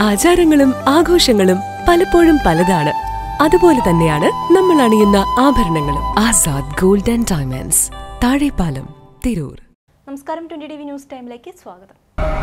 ആചാരങ്ങളും ആഘോഷങ്ങളും പലപ്പോഴും പലതാണ് അതുപോലെ തന്നെയാണ് നമ്മൾ അണിയുന്ന ആഭരണങ്ങളും Azad gold and diamonds Thazhepalam Tirur നമസ്കാരം ട്വന്റി ടി വി ന്യൂസ് ടൈമിലേക്ക് സ്വാഗതം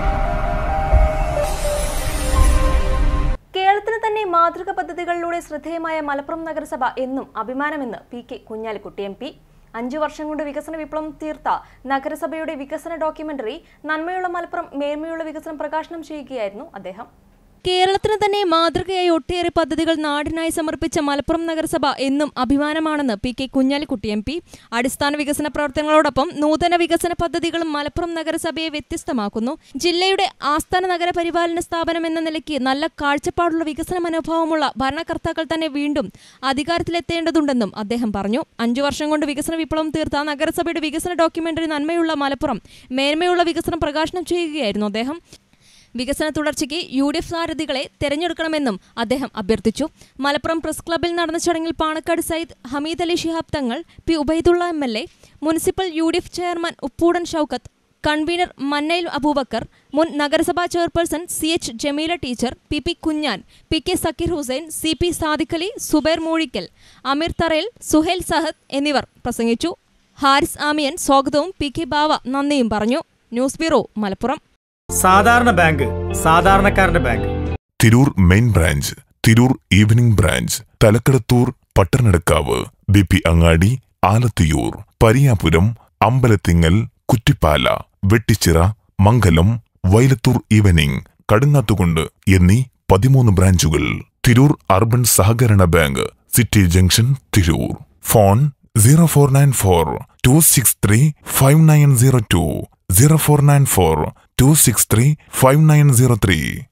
കേരളത്തിന് തന്നെ മാതൃക പദ്ധതികളിലൂടെ ശ്രദ്ധേയമായ മലപ്പുറം നഗരസഭ എന്നും അഭിമാനമെന്ന് P K Kunhalikutty M P അഞ്ചു വർഷം കൊണ്ട് വികസന വിപ്ലവം തീർത്ത നഗരസഭയുടെ വികസന ഡോക്യുമെന്ററി നന്മയുള്ള മലപ്പുറം മേന്മയുള്ള വികസനം പ്രകാശനം ചെയ്യുകയായിരുന്നു അദ്ദേഹം കേരളത്തിന് തന്നെ മാതൃകയായി ഒട്ടേറെ പദ്ധതികൾ നാടിനായി സമർപ്പിച്ച മലപ്പുറം നഗരസഭ എന്നും അഭിമാനമാണെന്ന് P K Kunhalikutty M P അടിസ്ഥാന വികസന പ്രവർത്തനങ്ങളോടൊപ്പം നൂതന വികസന പദ്ധതികളും മലപ്പുറം നഗരസഭയെ വ്യത്യസ്തമാക്കുന്നു ജില്ലയുടെ ആസ്ഥാന നഗര പരിപാലന സ്ഥാപനം എന്ന നിലയ്ക്ക് നല്ല കാഴ്ചപ്പാടുള്ള വികസന മനോഭാവമുള്ള ഭരണകർത്താക്കൾ തന്നെ വീണ്ടും അധികാരത്തിലെത്തേണ്ടതുണ്ടെന്നും അദ്ദേഹം പറഞ്ഞു അഞ്ചു വർഷം കൊണ്ട് വികസന വിപ്ലവം തീർത്ത നഗരസഭയുടെ വികസന ഡോക്യുമെന്ററി നന്മയുള്ള മലപ്പുറം മേന്മയുള്ള വികസനം പ്രകാശനം ചെയ്യുകയായിരുന്നു അദ്ദേഹം വികസന തുടർച്ചയ്ക്ക് യു ഡി എഫ് സാരഥികളെ തെരഞ്ഞെടുക്കണമെന്നും അദ്ദേഹം അഭ്യർത്ഥിച്ചു മലപ്പുറം പ്രസ് ക്ലബിൽ നടന്ന ചടങ്ങിൽ Panakkad Sayyid Hameed Ali Shihab Thangal P Ubaidulla M L A municipal U D F chairman Uppoodan Shoukath convener Mannayil Abubacker മുൻ നഗരസഭാ chairperson C H Jameela teacher P P Kunhan P K Sakkeer Hussain C P Sadikali Subair Moozhikkal Ameer Tharayil Suhail Sahad എന്നിവർ പ്രസംഗിച്ചു ഹാരിസ് ആമിയൻ സ്വാഗതവും പി കെ ബാവ നന്ദിയും പറഞ്ഞു ന്യൂസ് ബ്യൂറോ മലപ്പുറം സാധാരണ ബാങ്ക് സാധാരണക്കാരന്റെ bank Tirur main branch Tirur evening branch Thalakkadathur Pattanakkadavu B P Angadi Alathiyur Pariyapuram Ambalathingal Kuttippala Vettichira Mangalam Vailathur evening Kadungathukundu എന്നീ പതിമൂന്ന് ബ്രാഞ്ചുകൾ തിരൂർ അർബൻ സഹകരണ bank city junction Tirur phone zero four nine four two six three five nine zero two zero four nine four two six three five nine zero three